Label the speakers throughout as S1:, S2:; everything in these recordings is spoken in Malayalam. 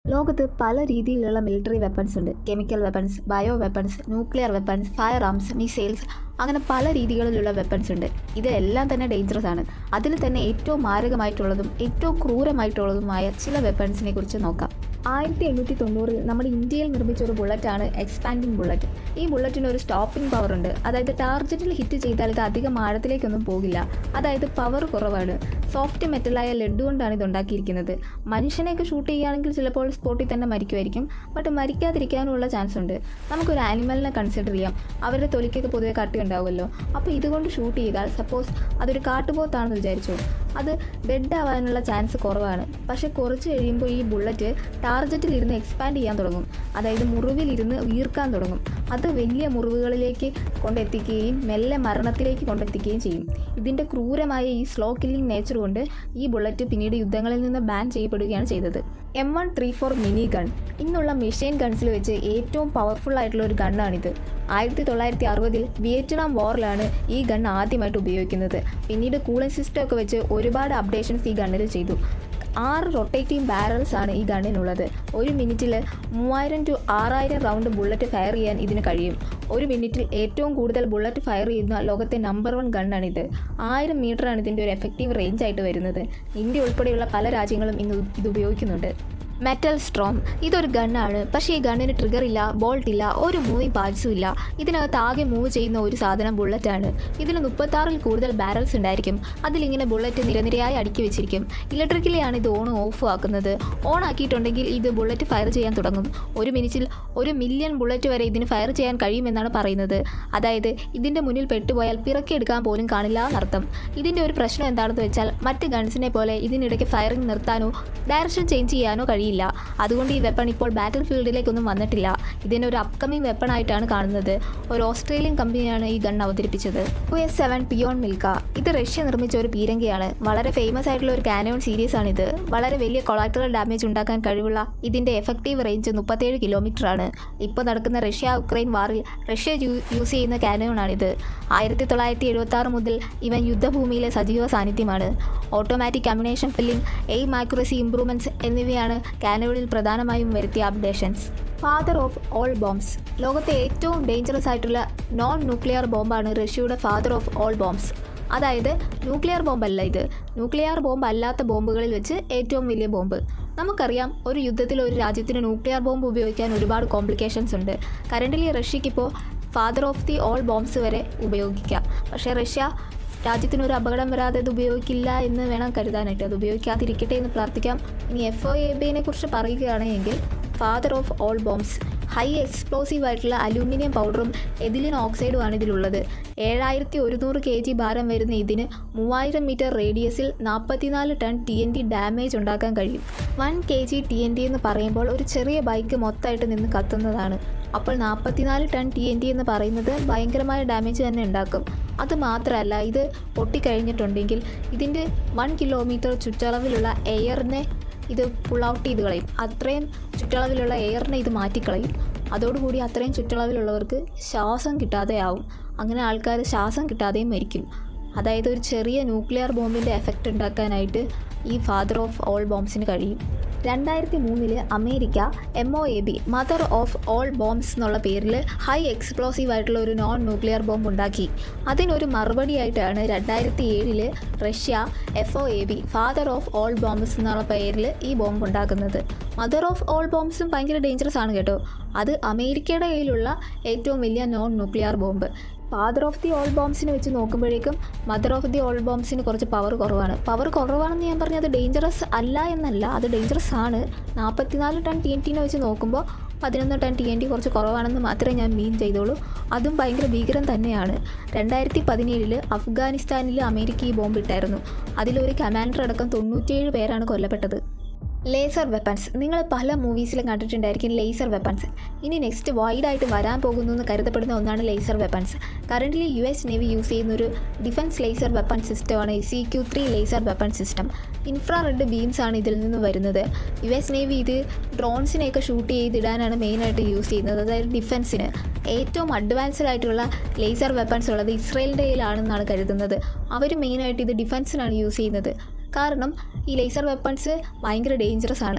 S1: ലോകത്ത് പല രീതിയിലുള്ള മിലിറ്ററി വെപ്പൺസ് ഉണ്ട് chemical weapons bio weapons nuclear weapons firearms missiles അങ്ങനെ പല രീതികളിലുള്ള വെപ്പൺസ് ഉണ്ട് ഇതെല്ലാം തന്നെ ഡേഞ്ചറസ് ആണ് അതിൽ തന്നെ ഏറ്റവും മാരകമായിട്ടുള്ളതും ഏറ്റവും ക്രൂരമായിട്ടുള്ളതുമായ ചില വെപ്പൺസിനെ കുറിച്ച് നോക്കാം ആയിരത്തി എണ്ണൂറ്റി തൊണ്ണൂറിൽ നമ്മുടെ ഇന്ത്യയിൽ നിർമ്മിച്ച ഒരു ബുള്ളറ്റാണ് എക്സ്പാൻഡിങ് ബുള്ളറ്റ് ഈ ബുള്ളറ്റിന് ഒരു സ്റ്റോപ്പിംഗ് പവർ ഉണ്ട് അതായത് ടാർഗറ്റിൽ ഹിറ്റ് ചെയ്താൽ ഇത് അധികം ആഴത്തിലേക്കൊന്നും പോകില്ല അതായത് പവർ കുറവാണ് സോഫ്റ്റ് മെറ്റലായ ലഡു കൊണ്ടാണ് ഇത് ഉണ്ടാക്കിയിരിക്കുന്നത് മനുഷ്യനെയൊക്കെ ഷൂട്ട് ചെയ്യുകയാണെങ്കിൽ ചിലപ്പോൾ സ്പോട്ടിൽ തന്നെ മരിക്കുമായിരിക്കും ബട്ട് മരിക്കാതിരിക്കാനുള്ള ചാൻസ് ഉണ്ട് നമുക്കൊരു ആനിമലിനെ കൺസിഡർ ചെയ്യാം അവരുടെ തൊലിക്കൊക്കെ പൊതുവെ കട്ടി ഉണ്ടാവുമല്ലോ അപ്പോൾ ഇതുകൊണ്ട് ഷൂട്ട് ചെയ്താൽ സപ്പോസ് അതൊരു കാട്ടുപോത്താണെന്ന് വിചാരിച്ചു അത് ഡെഡ് ആവാനുള്ള ചാൻസ് കുറവാണ് പക്ഷെ കുറച്ച് കഴിയുമ്പോൾ ഈ ബുള്ളറ്റ് ടാർഗറ്റിൽ ഇരുന്ന് എക്സ്പാൻഡ് ചെയ്യാൻ തുടങ്ങും അതായത് മുറിവിലിരുന്ന് വീർക്കാൻ തുടങ്ങും അത് വലിയ മുറിവുകളിലേക്ക് കൊണ്ടെത്തിക്കുകയും മെല്ലെ മരണത്തിലേക്ക് കൊണ്ടെത്തിക്കുകയും ചെയ്യും ഇതിൻ്റെ ക്രൂരമായ ഈ സ്ലോ കില്ലിംഗ് നേച്ചർ കൊണ്ട് ഈ ബുള്ളറ്റ് പിന്നീട് യുദ്ധങ്ങളിൽ നിന്ന് ബാൻ ചെയ്യപ്പെടുകയാണ് ചെയ്തത് M one three four mini gun ഇന്നുള്ള മെഷീൻ ഗൺസിൽ വെച്ച് ഏറ്റവും പവർഫുൾ ആയിട്ടുള്ള ഒരു ഗണ്ണാണിത് ആയിരത്തി തൊള്ളായിരത്തി അറുപതിൽ വിയറ്റ്നാം വാറിലാണ് ഈ ഗൺ ആദ്യമായിട്ട് ഉപയോഗിക്കുന്നത് പിന്നീട് കൂളിംഗ് സിസ്റ്റം ഒക്കെ വെച്ച് ഒരുപാട് അപ്ഡേഷൻസ് ഈ ഗണ്ണിൽ ചെയ്തു ആറ് റൊട്ടേറ്റിംഗ് ബാരൽസ് ആണ് ഈ ഗണ്ണിനുള്ളത് ഒരു മിനിറ്റിൽ മൂവായിരം ടു ആറായിരം റൗണ്ട് ബുള്ളറ്റ് ഫയർ ചെയ്യാൻ ഇതിന് കഴിയും ഒരു മിനിറ്റിൽ ഏറ്റവും കൂടുതൽ ബുള്ളറ്റ് ഫയർ ചെയ്യുന്ന ലോകത്തെ നമ്പർ വൺ ഗണ്ണാണിത് ആയിരം മീറ്ററാണ് ഇതിൻ്റെ ഒരു എഫക്റ്റീവ് റേഞ്ച് ആയിട്ട് വരുന്നത് ഇന്ത്യ ഉൾപ്പെടെയുള്ള പല രാജ്യങ്ങളും ഇന്ന് ഇത് ഉപയോഗിക്കുന്നുണ്ട് മെറ്റൽ സ്ട്രോം ഇതൊരു ഗണ്ണാണ് പക്ഷേ ഈ ഗണ്ണിന് ട്രിഗർ ഇല്ല ബോൾട്ട് ഇല്ല ഒരു മൂവിങ് പാർട്സും ഇല്ല ഇതിനകത്ത് ആകെ മൂവ് ചെയ്യുന്ന ഒരു സാധനം ബുള്ളറ്റാണ് ഇതിന് മുപ്പത്താറിൽ കൂടുതൽ ബാരൽസ് ഉണ്ടായിരിക്കും അതിലിങ്ങനെ ബുള്ളറ്റ് നിരനിരയായി അടുക്കി വെച്ചിരിക്കും ഇലക്ട്രിക്കലിയാണ് ഇത് ഓൺ ഓഫ് ആക്കുന്നത് ഓൺ ആക്കിയിട്ടുണ്ടെങ്കിൽ ഇത് ബുള്ളറ്റ് ഫയർ ചെയ്യാൻ തുടങ്ങും ഒരു മിനിറ്റിൽ ഒരു മില്യൺ ബുള്ളറ്റ് വരെ ഇതിന് ഫയർ ചെയ്യാൻ കഴിയുമെന്നാണ് പറയുന്നത് അതായത് ഇതിൻ്റെ മുന്നിൽ പെട്ടുപോയാൽ പിറക്കിയെടുക്കാൻ പോലും കാണില്ല എന്നർത്ഥം ഇതിൻ്റെ ഒരു പ്രശ്നം എന്താണെന്ന് വെച്ചാൽ മറ്റ് ഗൺസിനെ പോലെ ഇതിനിടയ്ക്ക് ഫയറിംഗ് നിർത്താനോ ഡയറക്ഷൻ ചേഞ്ച് ചെയ്യാനോ കഴിയില്ല അതുകൊണ്ട് ഈ വെപ്പൺ ഇപ്പോൾ ബാറ്റിൽ ഫീൽഡിലേക്കൊന്നും വന്നിട്ടില്ല ഇതിനെ ഒരു അപ്കമിംഗ് വെപ്പൺ ആയിട്ടാണ് കാണുന്നത് ഒരു ഓസ്ട്രേലിയൻ കമ്പനിയാണ് ഈ ഗൺ അവതരിപ്പിച്ചത് U S seven Pion Malka ഇത് റഷ്യ നിർമ്മിച്ച ഒരു പീരങ്കിയാണ് വളരെ ഫേമസ് ആയിട്ടുള്ള ഒരു കാനോൺ സീരീസ് ആണിത് വളരെ വലിയ കൊളാക്ടറൽ ഡാമേജ് ഉണ്ടാക്കാൻ കഴിവുള്ള ഇതിൻ്റെ എഫക്റ്റീവ് റേഞ്ച് മുപ്പത്തേഴ് കിലോമീറ്റർ ആണ് ഇപ്പോൾ നടക്കുന്ന റഷ്യ ഉക്രൈൻ വാറിൽ റഷ്യ യൂ- യൂസ് ചെയ്യുന്ന കാനോണാണിത് ആയിരത്തി തൊള്ളായിരത്തി എഴുപത്തി ആറ് മുതൽ ഇവൻ യുദ്ധഭൂമിയിലെ സജീവ സാന്നിധ്യമാണ് automatic ammunition filling aim accuracy improvements എന്നിവയാണ് കാനോണിൽ പ്രധാനമായും വരുത്തിയ updations father of all bombs ലോകത്തെ ഏറ്റവും ഡേഞ്ചറസ് ആയിട്ടുള്ള നോൺ ന്യൂക്ലിയർ ബോംബാണ് റഷ്യയുടെ ഫാദർ ഓഫ് ഓൾ ബോംബ്സ് അതായത് ന്യൂക്ലിയർ ബോംബല്ല ഇത് ന്യൂക്ലിയർ ബോംബ് അല്ലാത്ത ബോംബുകളിൽ വെച്ച് ഏറ്റവും വലിയ ബോംബ് നമുക്കറിയാം ഒരു യുദ്ധത്തിൽ ഒരു രാജ്യത്തിന് ന്യൂക്ലിയർ ബോംബ് ഉപയോഗിക്കാൻ ഒരുപാട് കോംപ്ലിക്കേഷൻസ് ഉണ്ട് കറൻ്റിലി റഷ്യക്കിപ്പോൾ father of the all bombs വരെ ഉപയോഗിക്കാം പക്ഷേ റഷ്യ രാജ്യത്തിന് ഒരു അപകടം വരാതെ ഇത് ഉപയോഗിക്കില്ല എന്ന് വേണം കരുതാനായിട്ട് അത് ഉപയോഗിക്കാതിരിക്കട്ടെ എന്ന് പ്രാർത്ഥിക്കാം ഇനി എഫ് ഒ എ ബിനെ കുറിച്ച് പറയുകയാണെങ്കിൽ father of all bombs high explosive ആയിട്ടുള്ള അലൂമിനിയം പൗഡറും എഥിലിൻ ഓക്സൈഡുമാണ് ഇതിലുള്ളത് ഏഴായിരത്തി ഒരുന്നൂറ് കെ ജി ഭാരം വരുന്ന ഇതിന് മൂവായിരം മീറ്റർ റേഡിയസിൽ നാൽപ്പത്തിനാല് ton T N T damage ഉണ്ടാക്കാൻ കഴിയും one K G T N T എന്ന് പറയുമ്പോൾ ഒരു ചെറിയ ബൈക്ക് മൊത്തമായിട്ട് നിന്ന് കത്തുന്നതാണ് അപ്പോൾ നാൽപ്പത്തിനാല് ടൺ ടി എൻ ടി എന്ന് പറയുന്നത് ഭയങ്കരമായ ഡാമേജ് തന്നെ ഉണ്ടാക്കും അത് മാത്രമല്ല ഇത് പൊട്ടിക്കഴിഞ്ഞിട്ടുണ്ടെങ്കിൽ ഇതിൻ്റെ വൺ കിലോമീറ്റർ ചുറ്റളവിലുള്ള എയറിനെ ഇത് പുൾ ഔട്ട് ചെയ്ത് കളയും അത്രയും ചുറ്റളവിലുള്ള എയറിനെ ഇത് മാറ്റിക്കളയും അതോടുകൂടി അത്രയും ചുറ്റളവിലുള്ളവർക്ക് ശ്വാസം കിട്ടാതെയാവും അങ്ങനെ ആൾക്കാർ ശ്വാസം കിട്ടാതെയും മരിക്കും അതായത് ഒരു ചെറിയ ന്യൂക്ലിയർ ബോംബിൻ്റെ എഫക്റ്റ് ഉണ്ടാക്കാനായിട്ട് ഈ ഫാദർ ഓഫ് ഓൾ ബോംബ്സിന് കഴിയും രണ്ടായിരത്തി മൂന്നില് America M O A B mother of all bombs എന്നുള്ള പേരിൽ ഹൈ എക്സ്പ്ലോസീവ് ആയിട്ടുള്ള ഒരു നോൺ ന്യൂക്ലിയർ ബോംബ് ഉണ്ടാക്കി അതിനൊരു മറുപടിയായിട്ടാണ് രണ്ടായിരത്തി ഏഴില് Russia F O A B father of all bombs എന്നുള്ള പേരിൽ ഈ ബോംബ് ഉണ്ടാക്കുന്നത് മദർ ഓഫ് ഓൾ ബോംബ്സും ഭയങ്കര ഡേഞ്ചറസ് ആണ് കേട്ടോ അത് അമേരിക്കയുടെ കയ്യിലുള്ള ഏറ്റവും വലിയ non nuclear bomb father of the all ബോംബ്സിനെ വെച്ച് നോക്കുമ്പോഴേക്കും മദർ ഓഫ് ദി ഓൾ ബോംബ്സിന് കുറച്ച് പവർ കുറവാണ് പവർ കുറവാണെന്ന് ഞാൻ പറഞ്ഞത് ഡേഞ്ചറസ് അല്ല എന്നല്ല അത് ഡേഞ്ചറസ് ആണ് നാൽപ്പത്തിനാല് ടൺ ടി എൻ ടീനെ വെച്ച് നോക്കുമ്പോൾ പതിനൊന്ന് ടൺ ടി എൻ ടി കുറച്ച് കുറവാണെന്ന് മാത്രമേ ഞാൻ മീൻ ചെയ്തോളൂ അതും ഭയങ്കര ഭീകരം തന്നെയാണ് രണ്ടായിരത്തി പതിനേഴില് അഫ്ഗാനിസ്ഥാനിൽ അമേരിക്ക ഈ ബോംബ് ഇട്ടായിരുന്നു അതിലൊരു കമാൻഡർ അടക്കം തൊണ്ണൂറ്റിയേഴ് പേരാണ് കൊല്ലപ്പെട്ടത് ലേസർ വെപ്പൺസ് നിങ്ങൾ പല മൂവീസിലും കണ്ടിട്ടുണ്ടായിരിക്കും ലേസർ വെപ്പൺസ് ഇനി നെക്സ്റ്റ് വൈഡായിട്ട് വരാൻ പോകുന്നു എന്ന് കരുതപ്പെടുന്ന ഒന്നാണ് laser weapons currently U S Navy use ചെയ്യുന്ന ഒരു ഡിഫൻസ് ലേസർ വെപ്പൺ സിസ്റ്റമാണ് C Q three laser weapon system infrared beams ആണ് ഇതിൽ നിന്ന് വരുന്നത് യു എസ് നേവി ഇത് ഡ്രോൺസിനെയൊക്കെ ഷൂട്ട് ചെയ്തിടാനാണ് മെയിനായിട്ട് യൂസ് ചെയ്യുന്നത് അതായത് ഡിഫൻസിന് ഏറ്റവും അഡ്വാൻസ്ഡ് ആയിട്ടുള്ള ലേസർ വെപ്പൺസ് ഉള്ളത് ഇസ്രയേലിൻ്റെ കയ്യിലാണെന്നാണ് കരുതുന്നത് അവർ മെയിനായിട്ട് ഇത് ഡിഫൻസിനാണ് യൂസ് ചെയ്യുന്നത് കാരണം ഈ ലേസർ വെപ്പൺസ് ഭയങ്കര ഡേഞ്ചറസ് ആണ്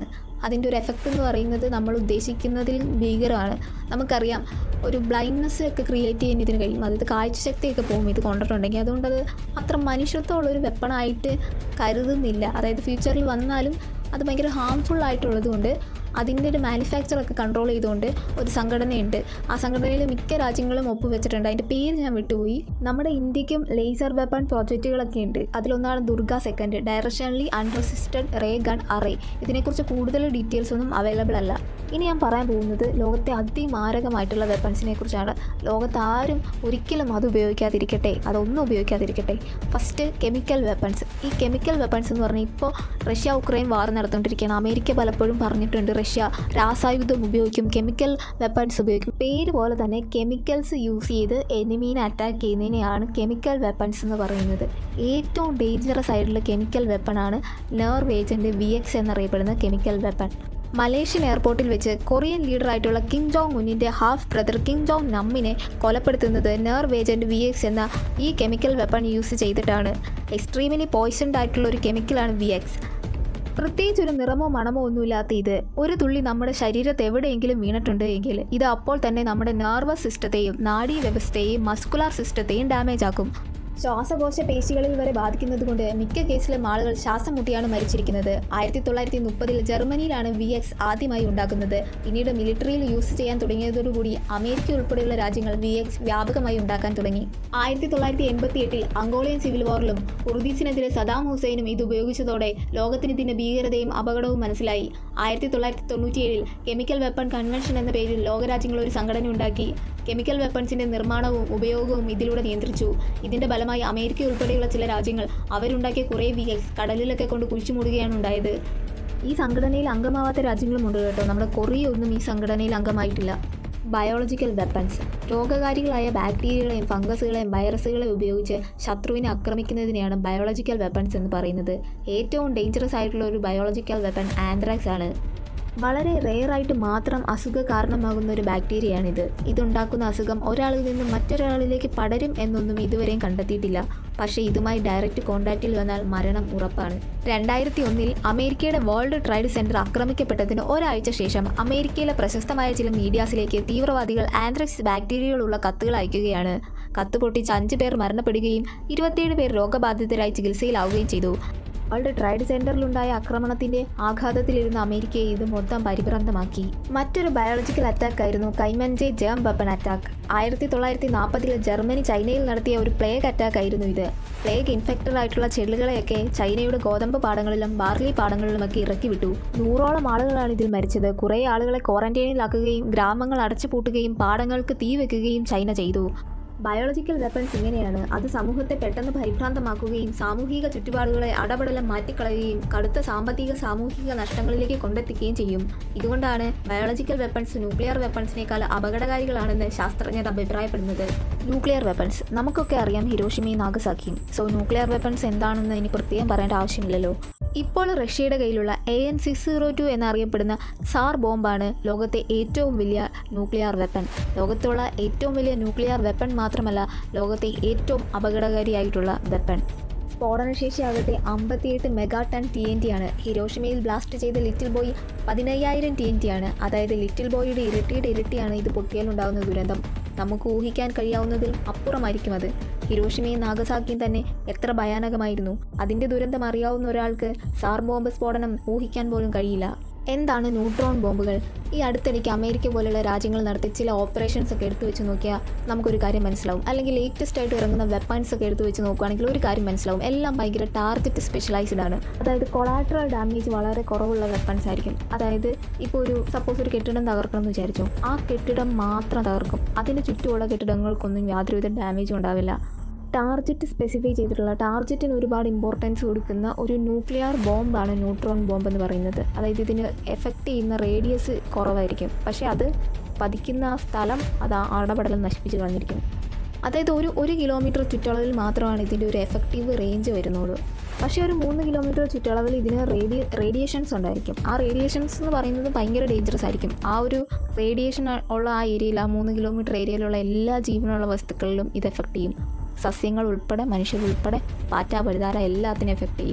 S1: അതിൻ്റെ ഒരു എഫക്റ്റ് എന്ന് പറയുന്നത് നമ്മൾ ഉദ്ദേശിക്കുന്നതിൽ ഭീകരമാണ് നമുക്കറിയാം ഒരു ബ്ലൈൻഡ്നെസ് ഒക്കെ ക്രിയേറ്റ് ചെയ്യാൻ ഇതിന് കഴിയും അതായത് കാഴ്ചശക്തിയൊക്കെ പോകും ഇത് കൊണ്ടിട്ടുണ്ടെങ്കിൽ അതുകൊണ്ട് അത് അത്ര മനുഷ്യത്വമുള്ളൊരു വെപ്പണായിട്ട് കരുതുന്നില്ല അതായത് ഫ്യൂച്ചറിൽ വന്നാലും അത് ഭയങ്കര ഹാംഫുൾ ആയിട്ടുള്ളത് കൊണ്ട് അതിൻ്റെ ഒരു മാനുഫാക്ചറൊക്കെ കൺട്രോൾ ചെയ്തുകൊണ്ട് ഒരു സംഘടനയുണ്ട് ആ സംഘടനയിൽ മിക്ക രാജ്യങ്ങളും ഒപ്പുവെച്ചിട്ടുണ്ട് അതിൻ്റെ പേര് ഞാൻ വിട്ടുപോയി നമ്മുടെ ഇന്ത്യക്കും ലേസർ വെപ്പൺ പ്രോജക്റ്റുകളൊക്കെ ഉണ്ട് അതിലൊന്നാണ് Durga second directionally unresisted ray gun array ഇതിനെക്കുറിച്ച് കൂടുതൽ ഡീറ്റെയിൽസ് ഒന്നും അവൈലബിൾ അല്ല ഇനി ഞാൻ പറയാൻ പോകുന്നത് ലോകത്തെ അതിമാരകമായിട്ടുള്ള വെപ്പൺസിനെ കുറിച്ചാണ് ലോകത്ത് ആരും ഒരിക്കലും അത് ഉപയോഗിക്കാതിരിക്കട്ടെ അതൊന്നും ഉപയോഗിക്കാതിരിക്കട്ടെ ഫസ്റ്റ് കെമിക്കൽ വെപ്പൺസ് ഈ കെമിക്കൽ വെപ്പൺസ് എന്ന് പറഞ്ഞാൽ ഇപ്പോൾ റഷ്യ ഉക്രൈൻ വാർ നടന്നുകൊണ്ടിരിക്കുകയാണ് അമേരിക്ക പലപ്പോഴും പറഞ്ഞിട്ടുണ്ട് റഷ്യ രാസായുധം ഉപയോഗിക്കും കെമിക്കൽ വെപ്പൺസ് ഉപയോഗിക്കും പേര് പോലെ തന്നെ കെമിക്കൽസ് യൂസ് ചെയ്ത് എനിമീനെ അറ്റാക്ക് ചെയ്യുന്നതിനെയാണ് കെമിക്കൽ വെപ്പൺസ് എന്ന് പറയുന്നത് ഏറ്റവും ഡേഞ്ചറസ് ആയിട്ടുള്ള കെമിക്കൽ വെപ്പണാണ് നെർവ് ഏജൻറ്റ് വി എക്സ് എന്നറിയപ്പെടുന്ന കെമിക്കൽ വെപ്പൺ മലേഷ്യൻ എയർപോർട്ടിൽ വെച്ച് കൊറിയൻ ലീഡറായിട്ടുള്ള കിം ജോങ് ഉന്നിൻ്റെ ഹാഫ് ബ്രദർ കിം ജോങ് നമ്മിനെ കൊലപ്പെടുത്തുന്നത് നെർവ് ഏജൻറ്റ് വി എക്സ് എന്ന ഈ കെമിക്കൽ വെപ്പൺ യൂസ് ചെയ്തിട്ടാണ് എക്സ്ട്രീമിലി പോയിസൺഡ് ആയിട്ടുള്ള ഒരു കെമിക്കലാണ് വി എക്സ് പ്രത്യേകിച്ച് ഒരു നിറമോ മണമോ ഒന്നുമില്ലാത്ത ഇത് ഒരു തുള്ളി നമ്മുടെ ശരീരത്ത് എവിടെയെങ്കിലും വീണിട്ടുണ്ട് എങ്കിൽ ഇത് അപ്പോൾ തന്നെ നമ്മുടെ നെർവസ് സിസ്റ്റത്തെയും നാഡീ വ്യവസ്ഥയെയും മസ്കുലാർ സിസ്റ്റത്തെയും ഡാമേജ് ആക്കും ശ്വാസകോശ പേശികളിൽ വരെ ബാധിക്കുന്നത് കൊണ്ട് മിക്ക കേസിലും ആളുകൾ ശ്വാസം മുട്ടിയാണ് മരിച്ചിരിക്കുന്നത് ആയിരത്തി തൊള്ളായിരത്തി മുപ്പതിൽ ജർമ്മനിയിലാണ് വി എക്സ് ആദ്യമായി ഉണ്ടാക്കുന്നത് പിന്നീട് മിലിറ്ററിയിൽ യൂസ് ചെയ്യാൻ തുടങ്ങിയതോടുകൂടി അമേരിക്ക ഉൾപ്പെടെയുള്ള രാജ്യങ്ങൾ വി എക്സ് വ്യാപകമായി ഉണ്ടാക്കാൻ തുടങ്ങി ആയിരത്തി തൊള്ളായിരത്തി എൺപത്തി എട്ടിൽ അങ്കോളിയൻ സിവിൽ വാറിലും കുർദീസിനെതിരെ സദാം ഹുസൈനും ഇത് ഉപയോഗിച്ചതോടെ ലോകത്തിന് ഇതിന്റെ ഭീകരതയും അപകടവും മനസ്സിലായി ആയിരത്തി തൊള്ളായിരത്തി തൊണ്ണൂറ്റിയേഴിൽ കെമിക്കൽ വെപ്പൺ കൺവെൻഷൻ എന്ന പേരിൽ ലോകരാജ്യങ്ങൾ ഒരു സംഘടന ഉണ്ടാക്കി കെമിക്കൽ വെപ്പൺസിന്റെ നിർമ്മാണവും ഉപയോഗവും ഇതിലൂടെ നിയന്ത്രിച്ചു ഇതിന്റെ ഫലമായി അമേരിക്ക ഉൾപ്പെടെയുള്ള ചില രാജ്യങ്ങൾ അവരുണ്ടാക്കിയ കുറേ വി എക്സ് കടലിലൊക്കെ കൊണ്ട് കുഴിച്ചു മൂടുകയാണ് ഉണ്ടായത് ഈ സംഘടനയിൽ അംഗമാവാത്ത രാജ്യങ്ങളുമുണ്ട് കേട്ടോ നമ്മുടെ കൊറിയ ഒന്നും ഈ സംഘടനയിൽ അംഗമായിട്ടില്ല ബയോളജിക്കൽ വെപ്പൺസ് രോഗകാരികളായ ബാക്ടീരിയകളെയും ഫംഗസുകളെയും വൈറസുകളെയും ഉപയോഗിച്ച് ശത്രുവിനെ ആക്രമിക്കുന്നതിനെയാണ് ബയോളജിക്കൽ വെപ്പൺസ് എന്ന് പറയുന്നത് ഏറ്റവും ഡേഞ്ചറസ് ആയിട്ടുള്ള ഒരു ബയോളജിക്കൽ വെപ്പൺ ആന്ത്രാക്സ് ആണ് വളരെ റെയറായിട്ട് മാത്രം അസുഖ കാരണമാകുന്ന ഒരു ബാക്ടീരിയയാണിത് ഇതുണ്ടാക്കുന്ന അസുഖം ഒരാളിൽ നിന്ന് മറ്റൊരാളിലേക്ക് പടരും എന്നൊന്നും ഇതുവരെയും കണ്ടെത്തിയിട്ടില്ല പക്ഷേ ഇതുമായി ഡയറക്റ്റ് കോണ്ടാക്റ്റിൽ വന്നാൽ മരണം ഉറപ്പാണ് രണ്ടായിരത്തി ഒന്നിൽ അമേരിക്കയുടെ വേൾഡ് ട്രേഡ് സെന്റർ ആക്രമിക്കപ്പെട്ടതിന് ഒരാഴ്ച ശേഷം അമേരിക്കയിലെ പ്രശസ്തമായ ചില മീഡിയാസിലേക്ക് തീവ്രവാദികൾ ആന്ത്രക്സ് ബാക്ടീരിയകളുള്ള കത്തുകൾ അയക്കുകയാണ് കത്ത് പൊട്ടിച്ച് അഞ്ച് പേർ മരണപ്പെടുകയും ഇരുപത്തിയേഴ് പേർ രോഗബാധിതരായി ചികിത്സയിലാവുകയും ചെയ്തു വേൾഡ് ട്രേഡ് സെന്ററിലുണ്ടായ ആക്രമണത്തിന്റെ ആഘാതത്തിലിരുന്ന അമേരിക്കയെ ഇത് മൊത്തം പരിഭ്രാന്തമാക്കി മറ്റൊരു ബയോളജിക്കൽ അറ്റാക്ക് ആയിരുന്നു കൈമൻജെ ജേം വെപ്പൺ അറ്റാക്ക് ആയിരത്തി തൊള്ളായിരത്തി നാൽപ്പതിൽ ജർമ്മനി ചൈനയിൽ നടത്തിയ ഒരു പ്ലേഗ് അറ്റാക്ക് ആയിരുന്നു ഇത് പ്ലേഗ് ഇൻഫെക്റ്റഡ് ആയിട്ടുള്ള ചെള്ളുകളെയൊക്കെ ചൈനയുടെ ഗോതമ്പ് പാടങ്ങളിലും ബാർലി പാടങ്ങളിലുമൊക്കെ ഇറക്കി വിട്ടു നൂറോളം ആളുകളാണ് ഇതിൽ മരിച്ചത് കുറേ ആളുകളെ ക്വാറന്റൈനിലാക്കുകയും ഗ്രാമങ്ങൾ അടച്ചുപൂട്ടുകയും പാടങ്ങൾക്ക് തീ വെക്കുകയും ചൈന ചെയ്തു ബയോളജിക്കൽ വെപ്പൺസ് ഇങ്ങനെയാണ് അത് സമൂഹത്തെ പെട്ടെന്ന് പരിഭ്രാന്തമാക്കുകയും സാമൂഹിക ചുറ്റുപാടുകളെ അടപടലം മാറ്റിക്കളയുകയും കടുത്ത സാമ്പത്തിക സാമൂഹിക നഷ്ടങ്ങളിലേക്ക് കൊണ്ടെത്തിക്കുകയും ചെയ്യും ഇതുകൊണ്ടാണ് ബയോളജിക്കൽ വെപ്പൺസ് ന്യൂക്ലിയർ വെപ്പൺസിനേക്കാൾ അപകടകാരികളാണെന്ന് ശാസ്ത്രജ്ഞർ അഭിപ്രായപ്പെടുന്നത് ന്യൂക്ലിയർ വെപ്പൺസ് നമുക്കൊക്കെ അറിയാം ഹിരോഷിമയും നാഗസാക്കിയും സോ ന്യൂക്ലിയർ വെപ്പൺസ് എന്താണെന്ന് ഇനി പ്രത്യേകം പറയേണ്ട ആവശ്യമില്ലല്ലോ ഇപ്പോൾ റഷ്യയുടെ കയ്യിലുള്ള A N six zero two എന്നറിയപ്പെടുന്ന സാർ ബോംബാണ് ലോകത്തെ ഏറ്റവും വലിയ ന്യൂക്ലിയർ വെപ്പൺ ലോകത്തുള്ള ഏറ്റവും വലിയ ന്യൂക്ലിയർ വെപ്പൺ മാത്രമല്ല ലോകത്തെ ഏറ്റവും അപകടകാരിയായിട്ടുള്ള വെപ്പൺ സ്ഫോടനശേഷിയാകട്ടെ അമ്പത്തിയെട്ട് megaton T N T ആണ് ഹിരോഷിമയിൽ ബ്ലാസ്റ്റ് ചെയ്ത ലിറ്റിൽ ബോയ് പതിനയ്യായിരം ടി എൻ ടി ആണ് അതായത് ലിറ്റിൽ ബോയുടെ ഇരട്ടിയുടെ ഇരട്ടിയാണ് ഇത് പൊട്ടിയാലുണ്ടാകുന്ന ദുരന്തം നമുക്ക് ഊഹിക്കാൻ കഴിയാവുന്നതിലും അപ്പുറമായിരിക്കും അത് ഹിരോഷിമയും നാഗസാക്കിയും തന്നെ എത്ര ഭയാനകമായിരുന്നു അതിൻ്റെ ദുരന്തം അറിയാവുന്ന ഒരാൾക്ക് സാർ ബോംബ് സ്ഫോടനം ഊഹിക്കാൻ പോലും കഴിയില്ല എന്താണ് ന്യൂട്രോൺ ബോംബുകൾ ഈ അടുത്തിടയ്ക്ക് അമേരിക്ക പോലുള്ള രാജ്യങ്ങൾ നടത്തി ചില ഓപ്പറേഷൻസ് ഒക്കെ എടുത്തു വെച്ച് നോക്കിയാൽ നമുക്കൊരു കാര്യം മനസ്സിലാവും അല്ലെങ്കിൽ ലേറ്റസ്റ്റ് ആയിട്ട് ഇറങ്ങുന്ന വെപ്പൺസ് ഒക്കെ എടുത്തു വെച്ച് നോക്കുകയാണെങ്കിൽ ഒരു കാര്യം മനസ്സിലാവും എല്ലാം ഭയങ്കര ടാർഗറ്റ് സ്പെഷ്യലൈസ്ഡ് ആണ് അതായത് കൊളാട്രൽ ഡാമേജ് വളരെ കുറവുള്ള വെപ്പൺസ് ആയിരിക്കും അതായത് ഇപ്പോൾ ഒരു സപ്പോസ് ഒരു കെട്ടിടം തകർക്കണം എന്ന് വിചാരിച്ചു ആ കെട്ടിടം മാത്രം തകർക്കും അതിന് ചുറ്റുമുള്ള കെട്ടിടങ്ങൾക്കൊന്നും യാതൊരുവിധ ഡാമേജും ഉണ്ടാവില്ല ടാർജറ്റ് സ്പെസിഫൈ ചെയ്തിട്ടുള്ള ടാർജറ്റിന് ഒരുപാട് ഇമ്പോർട്ടൻസ് കൊടുക്കുന്ന ഒരു ന്യൂക്ലിയർ ബോംബാണ് ന്യൂട്രോൺ ബോംബ് എന്ന് പറയുന്നത് അതായത് ഇതിന് എഫക്റ്റ് ചെയ്യുന്ന റേഡിയസ് കുറവായിരിക്കും പക്ഷേ അത് പതിക്കുന്ന ആ സ്ഥലം അത് ആ അടപടലം നശിപ്പിച്ച് കളഞ്ഞിരിക്കും അതായത് ഒരു ഒരു കിലോമീറ്റർ ചുറ്റളവിൽ മാത്രമാണ് ഇതിൻ്റെ ഒരു എഫക്റ്റീവ് റേഞ്ച് വരുന്നുള്ളൂ പക്ഷേ ഒരു മൂന്ന് കിലോമീറ്റർ ചുറ്റളവിൽ ഇതിന് റേഡിയ റേഡിയേഷൻസ് ഉണ്ടായിരിക്കും ആ റേഡിയേഷൻസ് എന്ന് പറയുന്നത് ഭയങ്കര ഡേഞ്ചറസ് ആയിരിക്കും ആ ഒരു റേഡിയേഷൻ ഉള്ള ആ ഏരിയയിൽ ആ മൂന്ന് കിലോമീറ്റർ ഏരിയയിലുള്ള എല്ലാ ജീവനുള്ള വസ്തുക്കളിലും ഇത് എഫക്റ്റ് ചെയ്യും സസ്യങ്ങൾ ഉൾപ്പെടെ മനുഷ്യർ ഉൾപ്പെടെ പാറ്റ പഴുതാര എല്ലാത്തിനും എഫക്റ്റ് ചെയ്യും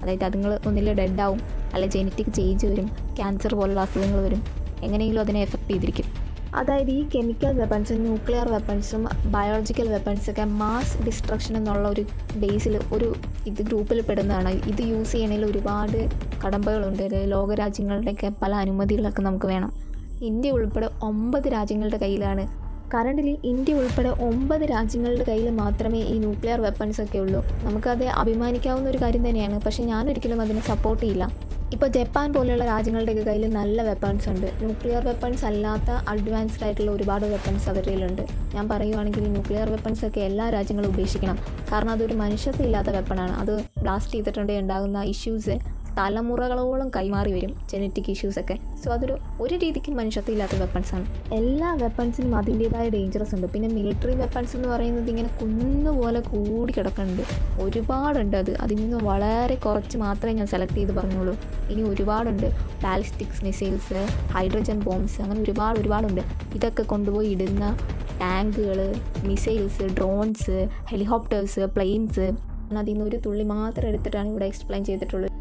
S1: അതായത് അതുങ്ങൾ ഒന്നിൽ ഡെഡാവും അല്ലെ ജനറ്റിക് ചേഞ്ച് വരും ക്യാൻസർ പോലുള്ള അസുഖങ്ങൾ വരും എങ്ങനെയെങ്കിലും അതിനെ എഫക്റ്റ് ചെയ്തിരിക്കും അതായത് ഈ കെമിക്കൽ വെപ്പൺസും ന്യൂക്ലിയർ വെപ്പൺസും ബയോളജിക്കൽ വെപ്പൺസൊക്കെ മാസ് ഡിസ്ട്രക്ഷൻ എന്നുള്ള ഒരു ബേസിൽ ഒരു ഇത് ഗ്രൂപ്പിൽ പെടുന്നതാണ് ഇത് യൂസ് ചെയ്യണതിൽ ഒരുപാട് കടമ്പകളുണ്ട് ഇത് ലോകരാജ്യങ്ങളുടെയൊക്കെ പല അനുമതികളൊക്കെ നമുക്ക് വേണം ഇന്ത്യ ഉൾപ്പെടെ ഒമ്പത് രാജ്യങ്ങളുടെ കയ്യിലാണ് കറണ്ടിൽ ഇന്ത്യ ഉൾപ്പെടെ ഒമ്പത് രാജ്യങ്ങളുടെ കയ്യിൽ മാത്രമേ ഈ ന്യൂക്ലിയർ വെപ്പൺസ് ഒക്കെ ഉള്ളൂ നമുക്കത് അഭിമാനിക്കാവുന്ന ഒരു കാര്യം തന്നെയാണ് പക്ഷേ ഞാനൊരിക്കലും അതിനെ സപ്പോർട്ട് ചെയ്യില്ല ഇപ്പോൾ ജപ്പാൻ പോലെയുള്ള രാജ്യങ്ങളുടെയൊക്കെ കയ്യിൽ നല്ല വെപ്പൺസ് ഉണ്ട് ന്യൂക്ലിയർ വെപ്പൺസ് അല്ലാത്ത അഡ്വാൻസ്ഡ് ആയിട്ടുള്ള ഒരുപാട് വെപ്പൺസ് അവരുടെ കയ്യിലുണ്ട് ഞാൻ പറയുവാണെങ്കിൽ ന്യൂക്ലിയർ വെപ്പൺസ് ഒക്കെ എല്ലാ രാജ്യങ്ങളും ഉപേക്ഷിക്കണം കാരണം അതൊരു മനുഷ്യത്വം ഇല്ലാത്ത വെപ്പണാണ് അത് ബ്ലാസ്റ്റ് ചെയ്തിട്ടുണ്ടെങ്കിൽ ഉണ്ടാകുന്ന ഇഷ്യൂസ് തലമുറകളോളം കൈമാറി വരും ജനറ്റിക് ഇഷ്യൂസൊക്കെ സോ അതൊരു ഒരു രീതിക്ക് മനുഷ്യത്വം ഇല്ലാത്ത വെപ്പൺസാണ് എല്ലാ വെപ്പൺസിനും അതിൻ്റേതായ ഡേഞ്ചറസ് ഉണ്ട് പിന്നെ മിലിറ്ററി വെപ്പൺസ് എന്ന് പറയുന്നത് ഇങ്ങനെ കുന്നുപോലെ കൂടി കിടക്കുന്നുണ്ട് ഒരുപാടുണ്ട് അത് അതിൽ നിന്ന് വളരെ കുറച്ച് മാത്രമേ ഞാൻ സെലക്ട് ചെയ്ത് പറഞ്ഞോളൂ ഇനി ഒരുപാടുണ്ട് ബാലിസ്റ്റിക്സ് മിസൈൽസ് ഹൈഡ്രജൻ ബോംബ്സ് അങ്ങനെ ഒരുപാട് ഒരുപാടുണ്ട് ഇതൊക്കെ കൊണ്ടുപോയി ഇടുന്ന ടാങ്കുകൾ മിസൈൽസ് ഡ്രോൺസ് ഹെലികോപ്റ്റേഴ്സ് പ്ലെയിൻസ് അതിൽ നിന്ന് ഒരു തുള്ളി മാത്രം എടുത്തിട്ടാണ് ഇവിടെ എക്സ്പ്ലെയിൻ ചെയ്തിട്ടുള്ളത്